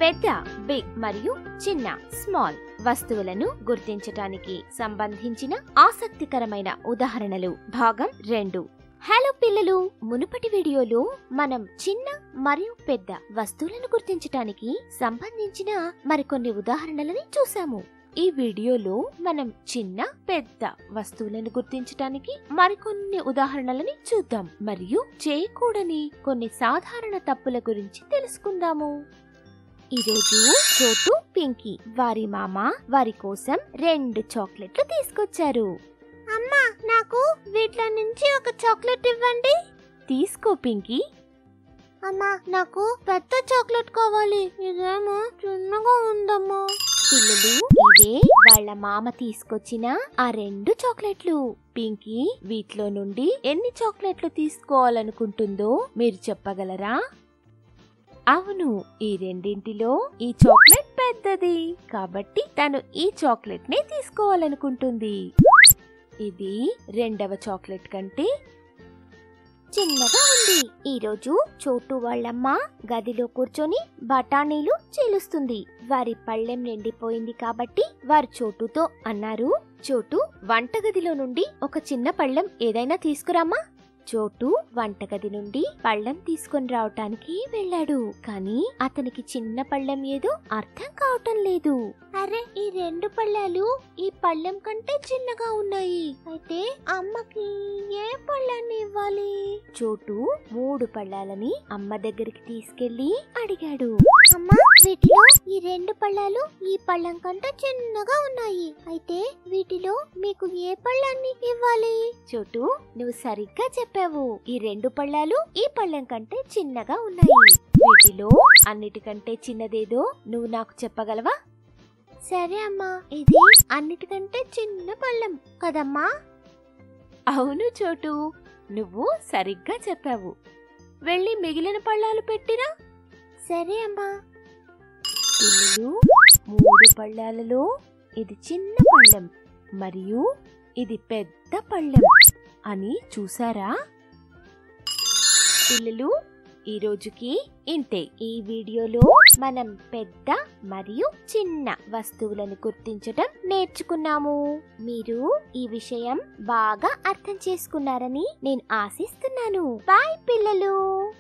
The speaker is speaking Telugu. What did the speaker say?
పెద్ద బిగ్ మరియు చిన్న స్మాల్ వస్తువులను గుర్తించటానికి సంబంధించిన ఆసక్తికరమైన ఉదాహరణలు భాగం రెండు హలో పిల్లలు మునుపటి వీడియోలో మనం చిన్న మరియు పెద్ద వస్తువులను గుర్తించటానికి సంబంధించిన మరికొన్ని ఉదాహరణలని చూసాము ఈ వీడియోలో మనం చిన్న పెద్ద వస్తువులను గుర్తించటానికి మరికొన్ని ఉదాహరణలని చూద్దాం మరియు చేయకూడని కొన్ని సాధారణ తప్పుల గురించి తెలుసుకుందాము ఈరోజు చోటు పింకీ వారి మామ వారి కోసం రెండు చాక్లెట్లు తీసుకొచ్చారు అమ్మా నాకు వీటిలో నుంచి ఒక చాక్లెట్ ఇవ్వండి తీసుకో పింకీ అమ్మా నాకు పెద్ద చాక్లెట్ కావాలి ఇదేమో చిన్నగా ఉందమ్మా పిల్లలు ఇవే వాళ్ళ మామ తీసుకొచ్చిన ఆ రెండు చాక్లెట్లు పింకీ వీటిలో నుండి ఎన్ని చాక్లెట్లు తీసుకోవాలనుకుంటుందో మీరు చెప్పగలరా అవును ఈ రెండింటిలో ఈ చాక్లెట్ పెద్దది కాబట్టి తను ఈ చాక్లెట్ నే తీసుకోవాలనుకుంటుంది ఇది రెండవ చాక్లెట్ కంటే చిన్నగా ఉంది ఈరోజు చోటు వాళ్ళమ్మ గదిలో కూర్చొని బఠానీలు చీలుస్తుంది వారి పళ్ళెం నిండిపోయింది కాబట్టి వారు చోటుతో అన్నారు చోటు వంటగదిలో నుండి ఒక చిన్న పళ్ళెం ఏదైనా తీసుకురామా చోటు వంటగది నుండి పళ్ళెం తీసుకొని రావటానికి వెళ్ళాడు కానీ అతనికి చిన్న పళ్ళెం ఏదో అర్థం కావటం లేదు అరే ఈ రెండు పళ్ళాలు ఈ పళ్ళెం కంటే చిన్నగా ఉన్నాయి అయితే అమ్మకి ఏ పళ్ళాన్ని ఇవ్వాలి చోటు మూడు పళ్ళాలని అమ్మ దగ్గరికి తీసుకెళ్లి అడిగాడు అమ్మా వీటిలో ఈ రెండు పళ్ళాలు ఈ పళ్ళెం కంటే చిన్నగా ఉన్నాయి అయితే వీటిలో మీకు ఏ పళ్ళాన్ని ఇవ్వాలి చోటు నువ్వు సరిగ్గా చెప్పావు ఈ రెండు పళ్ళాలు ఈ పళ్ళెం కంటే చిన్నగా ఉన్నాయి వీటిలో అన్నిటికంటే చిన్నదేదో నువ్వు నాకు చెప్పగలవా సరే అమ్మా ఇది అన్నిటికంటే చిన్న పళ్ళెం కదమ్మా అవును చోటు నువ్వు సరిగ్గా చెప్పావు వెళ్ళి మిగిలిన పళ్ళాలు పెట్టిరా సరే అమ్మా పిల్లలు మూడు పళ్ళాలలో ఇది చిన్న పళ్ళెం మరియు ఇది పెద్ద పళ్ళెం అని చూసారా పిల్లలు ఈ రోజుకి ఇంతే ఈ వీడియోలో మనం పెద్ద మరియు చిన్న వస్తువులను గుర్తించటం నేర్చుకున్నాము మీరు ఈ విషయం బాగా అర్థం చేసుకున్నారని నేను ఆశిస్తున్నాను బాయ్ పిల్లలు